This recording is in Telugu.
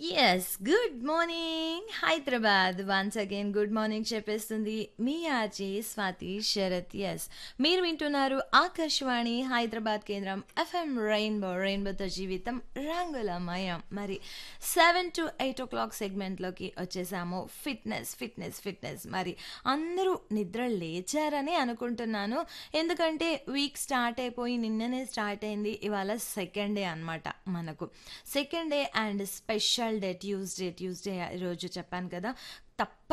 yes good morning Hyderabad once again good morning చెప్పేస్తుంది మీ ఆర్జే స్వాతి శరత్ ఎస్ మీరు వింటున్నారు ఆకాశవాణి హైదరాబాద్ కేంద్రం ఎఫ్ఎం రెయిన్బో రెయిన్బోతో జీవితం రంగులమయం మరి seven to eight o'clock సెగ్మెంట్లోకి వచ్చేసాము ఫిట్నెస్ ఫిట్నెస్ ఫిట్నెస్ మరి అందరూ నిద్ర లేచారని అనుకుంటున్నాను ఎందుకంటే వీక్ స్టార్ట్ అయిపోయి నిన్ననే స్టార్ట్ అయింది ఇవాళ సెకండ్ డే అనమాట మనకు second day and special day Tuesday Tuesday రోజు చెప్పాను కదా తప్ప